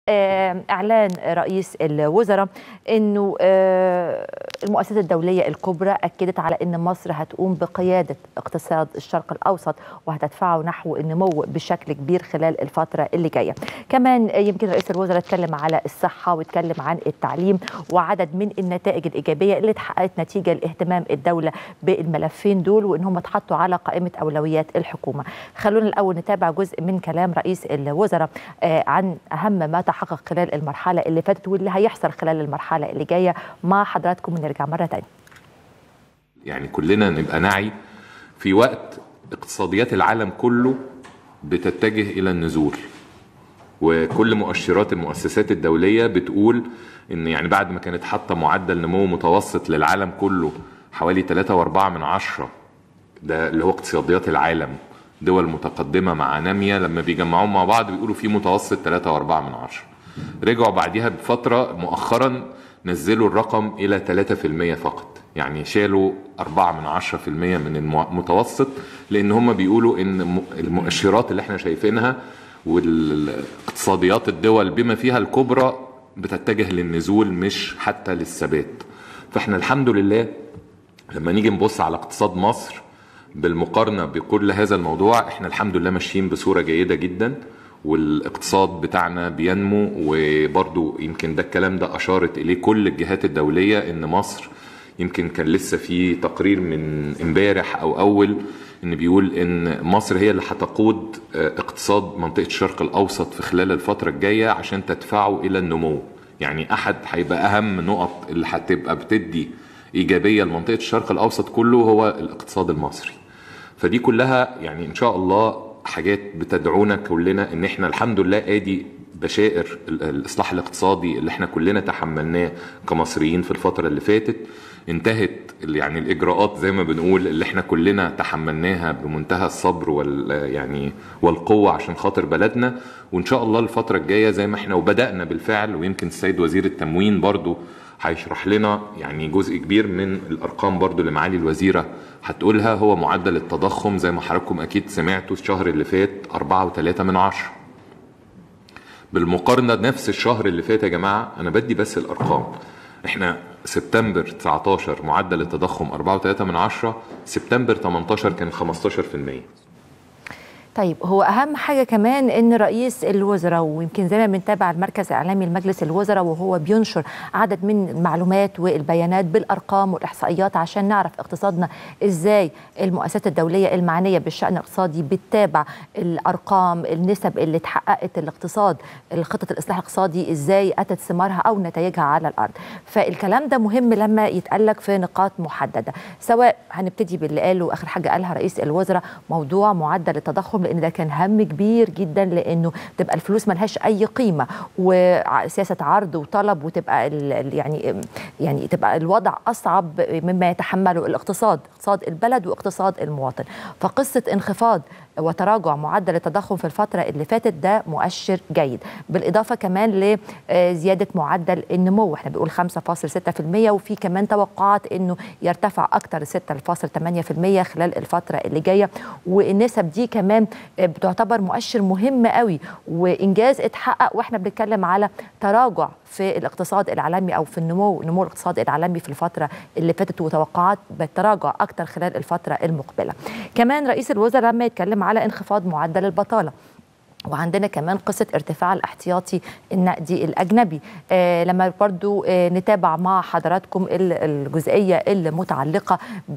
اعلان رئيس الوزراء انه المؤسسات الدوليه الكبرى اكدت على ان مصر هتقوم بقياده اقتصاد الشرق الاوسط وهتدفعه نحو النمو بشكل كبير خلال الفتره اللي جايه. كمان يمكن رئيس الوزراء اتكلم على الصحه واتكلم عن التعليم وعدد من النتائج الايجابيه اللي اتحققت نتيجه لاهتمام الدوله بالملفين دول وان هم اتحطوا على قائمه اولويات الحكومه. خلونا الاول نتابع جزء من كلام رئيس الوزراء عن اهم ما تحقق خلال المرحلة اللي فاتت واللي هيحصل خلال المرحلة اللي جاية مع حضراتكم ونرجع مرة تانية يعني كلنا نبقى نعي في وقت اقتصاديات العالم كله بتتجه إلى النزول وكل مؤشرات المؤسسات الدولية بتقول إن يعني بعد ما كانت حاطة معدل نمو متوسط للعالم كله حوالي 3.4 من عشرة ده اللي هو اقتصاديات العالم دول متقدمة مع نامية لما بيجمعوهم مع بعض بيقولوا في متوسط 3.4 من عشرة رجعوا بعديها بفترة مؤخرا نزلوا الرقم إلى 3% فقط يعني شالوا 4 من 10% من المتوسط لأن هم بيقولوا إن المؤشرات اللي احنا شايفينها والاقتصاديات الدول بما فيها الكبرى بتتجه للنزول مش حتى للثبات فاحنا الحمد لله لما نيجي نبص على اقتصاد مصر بالمقارنة بكل هذا الموضوع احنا الحمد لله ماشيين بصورة جيدة جدا والاقتصاد بتاعنا بينمو وبرضو يمكن ده الكلام ده أشارت إليه كل الجهات الدولية إن مصر يمكن كان لسه في تقرير من امبارح أو أول إن بيقول إن مصر هي اللي هتقود اقتصاد منطقة الشرق الأوسط في خلال الفترة الجاية عشان تدفعه إلى النمو يعني أحد هيبقى أهم نقط اللي هتبقى بتدي إيجابية لمنطقة الشرق الأوسط كله هو الاقتصاد المصري فدي كلها يعني ان شاء الله حاجات بتدعونا كلنا ان احنا الحمد لله ادي بشائر الاصلاح الاقتصادي اللي احنا كلنا تحملناه كمصريين في الفتره اللي فاتت انتهت يعني الاجراءات زي ما بنقول اللي احنا كلنا تحملناها بمنتهى الصبر وال يعني والقوه عشان خاطر بلدنا وان شاء الله الفتره الجايه زي ما احنا وبدانا بالفعل ويمكن السيد وزير التموين برضو هيشرح لنا يعني جزء كبير من الارقام برضو اللي معالي الوزيره هتقولها هو معدل التضخم زي ما حضراتكم اكيد سمعتوا الشهر اللي فات 4.3 من عشرة بالمقارنه نفس الشهر اللي فات يا جماعه انا بدي بس الارقام احنا سبتمبر 19 معدل التضخم 4.3 من عشرة سبتمبر 18 كان 15% طيب هو اهم حاجه كمان ان رئيس الوزراء ويمكن زي ما بنتابع المركز الاعلامي لمجلس الوزراء وهو بينشر عدد من المعلومات والبيانات بالارقام والاحصائيات عشان نعرف اقتصادنا ازاي المؤسسات الدوليه المعنيه بالشان الاقتصادي بتتابع الارقام النسب اللي اتحققت الاقتصاد الخطط الاصلاح الاقتصادي ازاي اتت ثمارها او نتائجها على الارض فالكلام ده مهم لما يتقال في نقاط محدده سواء هنبتدي باللي قاله اخر حاجه قالها رئيس الوزراء موضوع معدل التضخم لان ده كان هم كبير جدا لانه تبقى الفلوس ملهاش اي قيمه وسياسه عرض وطلب وتبقى يعني يعني تبقى الوضع اصعب مما يتحمله الاقتصاد اقتصاد البلد واقتصاد المواطن فقصه انخفاض وتراجع معدل التضخم في الفترة اللي فاتت ده مؤشر جيد بالإضافة كمان لزيادة معدل النمو احنا بنقول 5.6% وفي كمان توقعات انه يرتفع اكتر 6.8% خلال الفترة اللي جاية والنسب دي كمان بتعتبر مؤشر مهم قوي وإنجاز اتحقق واحنا بنتكلم على تراجع في الاقتصاد العالمي او في النمو نمو الاقتصاد العالمي في الفتره اللي فاتت وتوقعات بالتراجع اكتر خلال الفتره المقبله. كمان رئيس الوزراء لما يتكلم على انخفاض معدل البطاله وعندنا كمان قصة ارتفاع الاحتياطي النقدي الأجنبي آه لما برضو آه نتابع مع حضراتكم الجزئية المتعلقة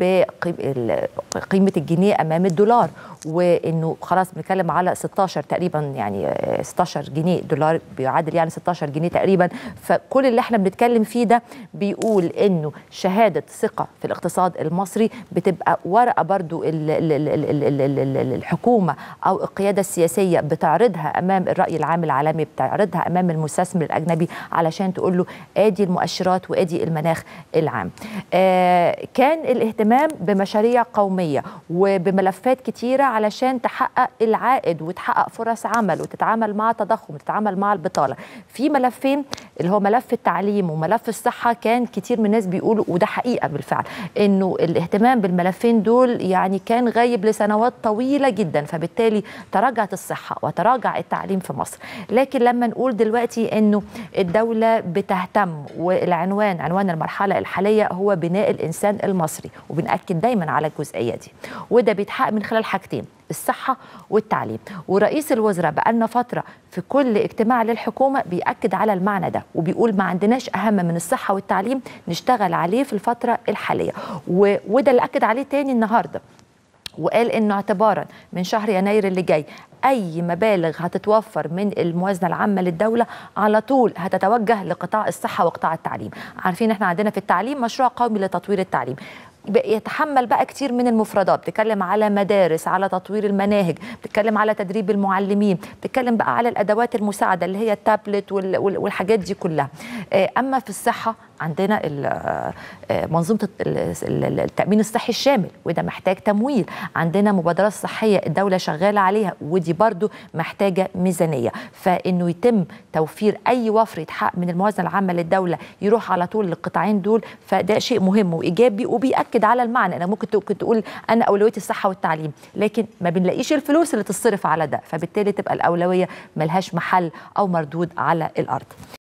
بقيمة الجنيه أمام الدولار وانه خلاص بنتكلم على 16 تقريبا يعني 16 جنيه دولار بيعادل يعني 16 جنيه تقريبا فكل اللي احنا بنتكلم فيه ده بيقول انه شهاده ثقه في الاقتصاد المصري بتبقى ورقه برضو ال ال ال ال ال ال الحكومه او القياده السياسيه بتعرضها امام الراي العام العالمي بتعرضها امام المستثمر الاجنبي علشان تقول له ادي المؤشرات وادي المناخ العام آه كان الاهتمام بمشاريع قوميه وبملفات كتيره علشان تحقق العائد وتحقق فرص عمل وتتعامل مع التضخم وتتعامل مع البطاله في ملفين اللي هو ملف التعليم وملف الصحه كان كتير من الناس بيقولوا وده حقيقه بالفعل انه الاهتمام بالملفين دول يعني كان غايب لسنوات طويله جدا فبالتالي تراجعت الصحه وتراجع التعليم في مصر لكن لما نقول دلوقتي انه الدوله بتهتم والعنوان عنوان المرحله الحاليه هو بناء الانسان المصري وبنأكد دايما على الجزئيه دي وده بيتحقق من خلال حاجتين الصحة والتعليم ورئيس الوزراء بقالنا فترة في كل اجتماع للحكومة بيأكد على المعنى ده وبيقول ما عندناش أهم من الصحة والتعليم نشتغل عليه في الفترة الحالية و... وده اللي أكد عليه تاني النهاردة وقال انه اعتبارا من شهر يناير اللي جاي اي مبالغ هتتوفر من الموازنه العامه للدوله على طول هتتوجه لقطاع الصحه وقطاع التعليم عارفين احنا عندنا في التعليم مشروع قومي لتطوير التعليم يتحمل بقى كتير من المفردات بتتكلم على مدارس على تطوير المناهج بتتكلم على تدريب المعلمين بتتكلم بقى على الادوات المساعده اللي هي التابلت والحاجات دي كلها اما في الصحه عندنا منظومه التامين الصحي الشامل وده محتاج تمويل عندنا مبادرات صحيه الدوله شغاله عليها ودي برضو محتاجه ميزانيه فانه يتم توفير اي وفر يتحقق من الموازنه العامه للدوله يروح على طول للقطاعين دول فده شيء مهم وايجابي وبيأكد على المعنى انا ممكن ممكن تقول انا اولويتي الصحه والتعليم لكن ما بنلاقيش الفلوس اللي تصرف على ده فبالتالي تبقى الاولويه ملهاش محل او مردود على الارض